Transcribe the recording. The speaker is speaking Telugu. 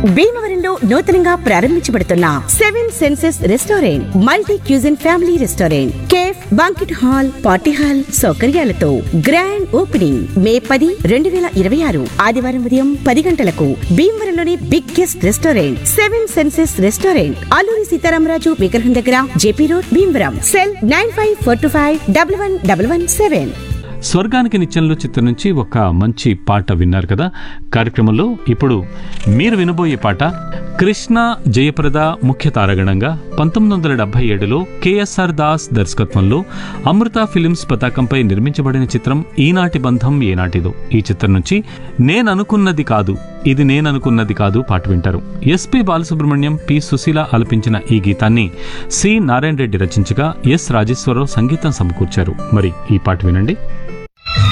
భీమవరంలో నూతనంగా ప్రారంభించబడుతున్న seven senses restaurant multi cuisine family restaurant cafe banquet hall party hall సౌకర్యాలతో గ్రాండ్ ఓపెనింగ్ మే పది రెండు వేల ఇరవై ఆరు ఆదివారం ఉదయం పది గంటలకు భీమవరంలోని biggest restaurant seven senses restaurant Alluri Sitaramaraju విగ్రహం దగ్గర JP road Bhimavaram cell nine five four two five double one double one seven స్వర్గానికి నిత్యంలో చిత్రం నుంచి ఒక మంచి పాట విన్నారు కదా కార్యక్రమంలో ఇప్పుడు మీరు వినబోయే పాట కృష్ణ జయప్రద ముఖ్య తారగణంగా పంతొమ్మిది వందల డెబ్బై ఏడులో కేఎస్ఆర్ దాస్ దర్శకత్వంలో అమృత ఫిలిమ్స్ పతాకంపై నిర్మించబడిన చిత్రం ఈనాటి బంధం ఏనాటిదో ఈ చిత్రం నుంచి నేననుకున్నది కాదు ఇది నేననుకున్నది కాదు పాట వింటారు ఎస్పి బాలసుబ్రహ్మణ్యం పి సుశీల ఆలపించిన ఈ గీతాన్ని సి నారాయణ రెడ్డి రచించగా ఎస్ రాజేశ్వరరావు సంగీతం సమకూర్చారు మరి ఈ పాట వినండి